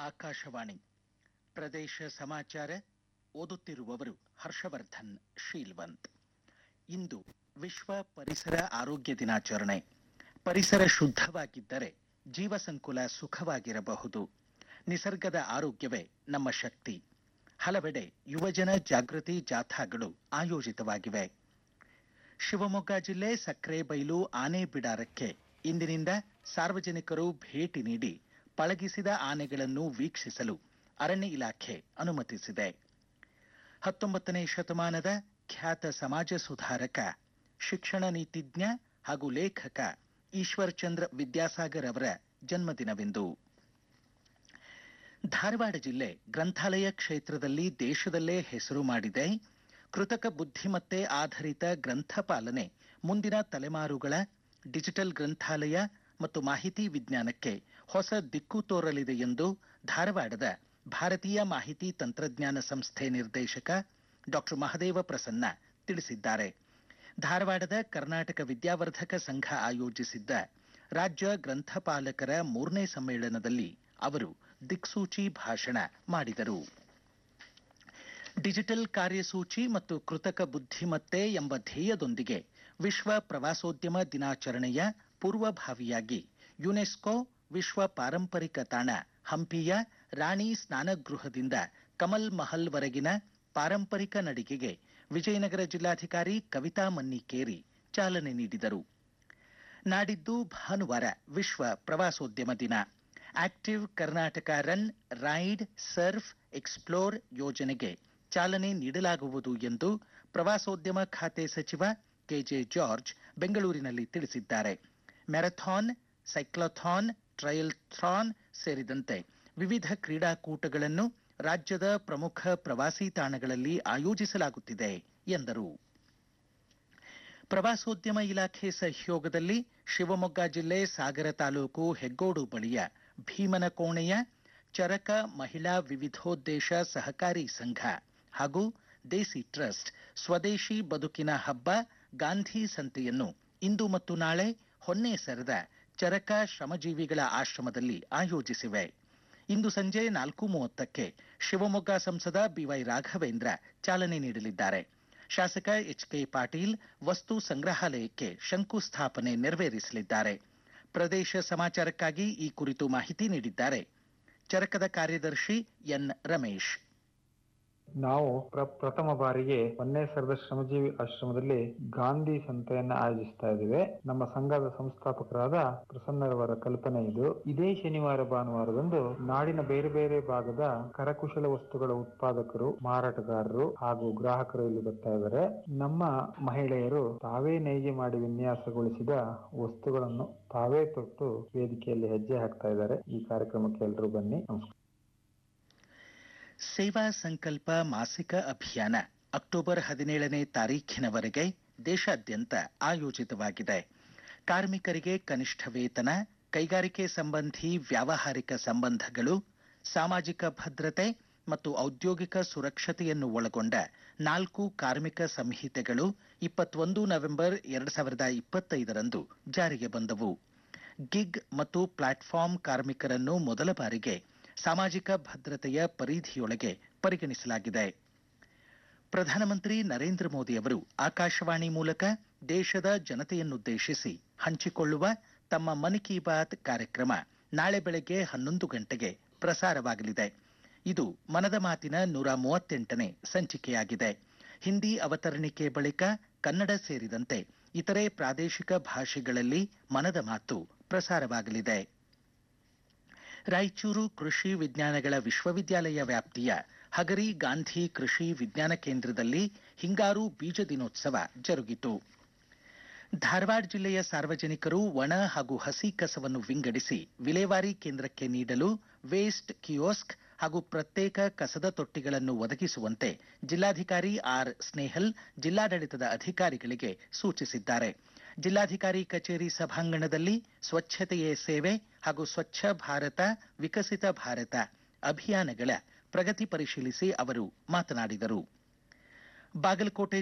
ಆಕಾಶವಾಣಿ ಪ್ರದೇಶ ಸಮಾಚಾರ ಓದುತ್ತಿರುವವರು ಹರ್ಷವರ್ಧನ್ ಶೀಲ್ವಂತ್ ಇಂದು ವಿಶ್ವ ಪರಿಸರ ಆರೋಗ್ಯ ದಿನಾಚರಣೆ ಪರಿಸರ ಶುದ್ಧವಾಗಿದ್ದರೆ ಜೀವ ಸಂಕುಲ ಸುಖವಾಗಿರಬಹುದು ನಿಸರ್ಗದ ಆರೋಗ್ಯವೇ ನಮ್ಮ ಶಕ್ತಿ ಹಲವೆಡೆ ಯುವಜನ ಜಾಗೃತಿ ಜಾಥಾಗಳು ಆಯೋಜಿತವಾಗಿವೆ ಶಿವಮೊಗ್ಗ ಜಿಲ್ಲೆ ಸಕ್ರೆಬೈಲು ಆನೆ ಬಿಡಾರಕ್ಕೆ ಇಂದಿನಿಂದ ಸಾರ್ವಜನಿಕರು ಭೇಟಿ ನೀಡಿ ಪಳಗಿಸಿದ ಆನೆಗಳನ್ನು ವೀಕ್ಷಿಸಲು ಅರಣ್ಯ ಇಲಾಖೆ ಅನುಮತಿಸಿದೆ ಹತ್ತೊಂಬತ್ತನೇ ಶತಮಾನದ ಖ್ಯಾತ ಸಮಾಜ ಸುಧಾರಕ ಶಿಕ್ಷಣ ನೀತಿಜ್ಞ ಹಾಗೂ ಲೇಖಕ ಈಶ್ವರ್ ಚಂದ್ರ ವಿದ್ಯಾಸಾಗರ್ ಅವರ ಜನ್ಮದಿನವಿಂದು ಧಾರವಾಡ ಜಿಲ್ಲೆ ಗ್ರಂಥಾಲಯ ಕ್ಷೇತ್ರದಲ್ಲಿ ದೇಶದಲ್ಲೇ ಹೆಸರು ಮಾಡಿದೆ ಕೃತಕ ಬುದ್ಧಿಮತ್ತೆ ಆಧಾರಿತ ಗ್ರಂಥಪಾಲನೆ ಮುಂದಿನ ತಲೆಮಾರುಗಳ ಡಿಜಿಟಲ್ ಗ್ರಂಥಾಲಯ ಮತ್ತು ಮಾಹಿತಿ ವಿಜ್ಞಾನಕ್ಕೆ ಹೊಸ ದಿಕ್ಕು ತೋರಲಿದೆ ಎಂದು ಧಾರವಾಡದ ಭಾರತೀಯ ಮಾಹಿತಿ ತಂತ್ರಜ್ಞಾನ ಸಂಸ್ಥೆ ನಿರ್ದೇಶಕ ಡಾಕ್ಟರ್ ಮಹದೇವ ಪ್ರಸನ್ನ ತಿಳಿಸಿದ್ದಾರೆ ಧಾರವಾಡದ ಕರ್ನಾಟಕ ವಿದ್ಯಾವರ್ಧಕ ಸಂಘ ಆಯೋಜಿಸಿದ್ದ ರಾಜ್ಯ ಗ್ರಂಥಪಾಲಕರ ಮೂರನೇ ಸಮ್ಮೇಳನದಲ್ಲಿ ಅವರು ದಿಕ್ಸೂಚಿ ಭಾಷಣ ಮಾಡಿದರು ಡಿಜಿಟಲ್ ಕಾರ್ಯಸೂಚಿ ಮತ್ತು ಕೃತಕ ಬುದ್ಧಿಮತ್ತೆ ಎಂಬ ಧ್ಯೇಯದೊಂದಿಗೆ ವಿಶ್ವ ಪ್ರವಾಸೋದ್ಯಮ ದಿನಾಚರಣೆಯ ಪೂರ್ವಭಾವಿಯಾಗಿ ಯುನೆಸ್ಕೋ ವಿಶ್ವ ಪಾರಂಪರಿಕ ತಾಣ ಹಂಪಿಯ ರಾಣಿ ಸ್ನಾನಗೃಹದಿಂದ ಕಮಲ್ ಮಹಲ್ ವರೆಗಿನ ಪಾರಂಪರಿಕ ನಡಿಗೆಗೆ ವಿಜಯನಗರ ಜಿಲ್ಲಾಧಿಕಾರಿ ಕವಿತಾ ಮನ್ನಿಕೇರಿ ಚಾಲನೆ ನೀಡಿದರು ನಾಡಿದ್ದು ಭಾನುವಾರ ವಿಶ್ವ ಪ್ರವಾಸೋದ್ಯಮ ದಿನ active Karnataka run ride surf explore ಯೋಜನೆಗೆ ಚಾಲನೆ ನೀಡಲಾಗುವುದು ಎಂದು ಪ್ರವಾಸೋದ್ಯಮ ಖಾತೆ ಸಚಿವ ಕೆಜೆ ಜಾರ್ಜ್ ಬೆಂಗಳೂರಿನಲ್ಲಿ ತಿಳಿಸಿದ್ದಾರೆ ಮ್ಯಾರಥಾನ್ ಸೈಕ್ಲಥಾನ್ ಟ್ರಯಲ್ಥಾನ್ ಸೇರಿದಂತೆ ವಿವಿಧ ಕ್ರೀಡಾಕೂಟಗಳನ್ನು ರಾಜ್ಯದ ಪ್ರಮುಖ ಪ್ರವಾಸಿ ತಾಣಗಳಲ್ಲಿ ಆಯೋಜಿಸಲಾಗುತ್ತಿದೆ ಎಂದರು ಪ್ರವಾಸೋದ್ಯಮ ಇಲಾಖೆ ಸಹಯೋಗದಲ್ಲಿ ಶಿವಮೊಗ್ಗ ಜಿಲ್ಲೆ ಸಾಗರ ತಾಲೂಕು ಹೆಗ್ಗೋಡು ಬಳಿಯ ಭೀಮನಕೋಣೆಯ ಚರಕ ಮಹಿಳಾ ವಿವಿಧೋದ್ದೇಶ ಸಹಕಾರಿ ಸಂಘ ಹಾಗೂ ದೇಸಿ ಟ್ರಸ್ಟ್ ಸ್ವದೇಶಿ ಬದುಕಿನ ಹಬ್ಬ ಗಾಂಧಿ ಸಂತೆಯನ್ನು ಇಂದು ಮತ್ತು ನಾಳೆ ಹೊನ್ನೇಸರದ ಚರಕ ಶ್ರಮಜೀವಿಗಳ ಆಶ್ರಮದಲ್ಲಿ ಆಯೋಜಿಸಿವೆ ಇಂದು ಸಂಜೆ ನಾಲ್ಕು ಮೂವತ್ತಕ್ಕೆ ಶಿವಮೊಗ್ಗ ಸಂಸದ ಬಿವೈ ರಾಘವೇಂದ್ರ ಚಾಲನೆ ನೀಡಲಿದ್ದಾರೆ ಶಾಸಕ ಎಚ್ ಕೆ ಪಾಟೀಲ್ ವಸ್ತು ಸಂಗ್ರಹಾಲಯಕ್ಕೆ ಶಂಕುಸ್ಥಾಪನೆ ನೆರವೇರಿಸಲಿದ್ದಾರೆ ಪ್ರದೇಶ ಸಮಾಚಾರಕ್ಕಾಗಿ ಈ ಕುರಿತು ಮಾಹಿತಿ ನೀಡಿದ್ದಾರೆ ಚರಕದ ಕಾರ್ಯದರ್ಶಿ ಎನ್ ರಮೇಶ್ ನಾವು ಪ್ರ ಪ್ರಥಮ ಬಾರಿಗೆ ಹೊನ್ನೇಸರದ ಶ್ರಮಜೀವಿ ಆಶ್ರಮದಲ್ಲಿ ಗಾಂಧಿ ಸಂತೆಯನ್ನ ಆಯೋಜಿಸ್ತಾ ಇದ್ದೇವೆ ನಮ್ಮ ಸಂಘದ ಸಂಸ್ಥಾಪಕರಾದ ಪ್ರಸನ್ನರವರ ಕಲ್ಪನೆ ಇದು ಇದೇ ಶನಿವಾರ ಭಾನುವಾರದಂದು ನಾಡಿನ ಬೇರೆ ಬೇರೆ ಭಾಗದ ಕರಕುಶಲ ವಸ್ತುಗಳ ಉತ್ಪಾದಕರು ಮಾರಾಟಗಾರರು ಹಾಗೂ ಗ್ರಾಹಕರು ಇಲ್ಲಿ ಬರ್ತಾ ಇದ್ದಾರೆ ನಮ್ಮ ಮಹಿಳೆಯರು ತಾವೇ ನೇಯ್ಗೆ ಮಾಡಿ ವಿನ್ಯಾಸಗೊಳಿಸಿದ ವಸ್ತುಗಳನ್ನು ತಾವೇ ತೊಟ್ಟು ವೇದಿಕೆಯಲ್ಲಿ ಹೆಜ್ಜೆ ಹಾಕ್ತಾ ಇದ್ದಾರೆ ಈ ಕಾರ್ಯಕ್ರಮಕ್ಕೆ ಎಲ್ಲರೂ ಬನ್ನಿ ನಮಸ್ಕಾರ ಸೇವಾ ಸಂಕಲ್ಪ ಮಾಸಿಕ ಅಭಿಯಾನ ಅಕ್ಟೋಬರ್ ಹದಿನೇಳನೇ ತಾರೀಖಿನವರೆಗೆ ದೇಶಾದ್ಯಂತ ಆಯೋಜಿತವಾಗಿದೆ ಕಾರ್ಮಿಕರಿಗೆ ಕನಿಷ್ಠ ವೇತನ ಕೈಗಾರಿಕೆ ಸಂಬಂಧಿ ವ್ಯಾವಹಾರಿಕ ಸಂಬಂಧಗಳು ಸಾಮಾಜಿಕ ಭದ್ರತೆ ಮತ್ತು ಔದ್ಯೋಗಿಕ ಸುರಕ್ಷತೆಯನ್ನು ಒಳಗೊಂಡ ನಾಲ್ಕು ಕಾರ್ಮಿಕ ಸಂಹಿತೆಗಳು ಇಪ್ಪತ್ತೊಂದು ನವೆಂಬರ್ ಎರಡು ಸಾವಿರದ ಇಪ್ಪತ್ತೈದರಂದು ಜಾರಿಗೆ ಬಂದವು ಗಿಗ್ ಮತ್ತು ಪ್ಲಾಟ್ಫಾರ್ಮ್ ಕಾರ್ಮಿಕರನ್ನು ಮೊದಲ ಬಾರಿಗೆ ಸಾಮಾಜಿಕ ಭದ್ರತೆಯ ಪರಿಧಿಯೊಳಗೆ ಪರಿಗಣಿಸಲಾಗಿದೆ ಪ್ರಧಾನಮಂತ್ರಿ ನರೇಂದ್ರ ಮೋದಿ ಅವರು ಆಕಾಶವಾಣಿ ಮೂಲಕ ದೇಶದ ಜನತೆಯನ್ನುದ್ದೇಶಿಸಿ ಹಂಚಿಕೊಳ್ಳುವ ತಮ್ಮ ಮನ್ ಕಿ ಬಾತ್ ಕಾರ್ಯಕ್ರಮ ನಾಳೆ ಬೆಳಗ್ಗೆ ಹನ್ನೊಂದು ಗಂಟೆಗೆ ಪ್ರಸಾರವಾಗಲಿದೆ ಇದು ಮನದ ಮಾತಿನ ನೂರ ಮೂವತ್ತೆಂಟನೇ ಸಂಚಿಕೆಯಾಗಿದೆ ಹಿಂದಿ ಅವತರಣಿಕೆ ಬಳಿಕ ಕನ್ನಡ ಸೇರಿದಂತೆ ಇತರೆ ಪ್ರಾದೇಶಿಕ ಭಾಷೆಗಳಲ್ಲಿ ಮನದ ಮಾತು ಪ್ರಸಾರವಾಗಲಿದೆ ರಾಯಚೂರು ಕೃಷಿ ವಿಜ್ಞಾನಗಳ ವಿಶ್ವವಿದ್ಯಾಲಯ ವ್ಯಾಪ್ತಿಯ ಹಗರಿ ಗಾಂಧಿ ಕೃಷಿ ವಿಜ್ಞಾನ ಕೇಂದ್ರದಲ್ಲಿ ಹಿಂಗಾರು ಬೀಜ ದಿನೋತ್ಸವ ಜರುಗಿತು ಧಾರವಾಡ ಜಿಲ್ಲೆಯ ಸಾರ್ವಜನಿಕರು ಒಣ ಹಾಗೂ ಹಸಿ ಕಸವನ್ನು ವಿಂಗಡಿಸಿ ವಿಲೇವಾರಿ ಕೇಂದ್ರಕ್ಕೆ ನೀಡಲು ವೇಸ್ಟ್ ಕಿಯೋಸ್ಕ್ ಹಾಗೂ ಪ್ರತ್ಯೇಕ ಕಸದ ತೊಟ್ಟಿಗಳನ್ನು ಒದಗಿಸುವಂತೆ ಜಿಲ್ಲಾಧಿಕಾರಿ ಆರ್ ಸ್ನೇಹಲ್ ಜಿಲ್ಲಾಡಳಿತದ ಅಧಿಕಾರಿಗಳಿಗೆ ಸೂಚಿಸಿದ್ದಾರೆ ಜಿಲ್ಲಾಧಿಕಾರಿ ಕಚೇರಿ ಸಭಾಂಗಣದಲ್ಲಿ ಸ್ವಚ್ಛತೆಯೇ ಸೇವೆ ಹಾಗೂ ಸ್ವಚ್ಛ ಭಾರತ ವಿಕಸಿತ ಭಾರತ ಅಭಿಯಾನಗಳ ಪ್ರಗತಿ ಪರಿಶೀಲಿಸಿ ಅವರು ಮಾತನಾಡಿದರು ಬಾಗಲಕೋಟೆ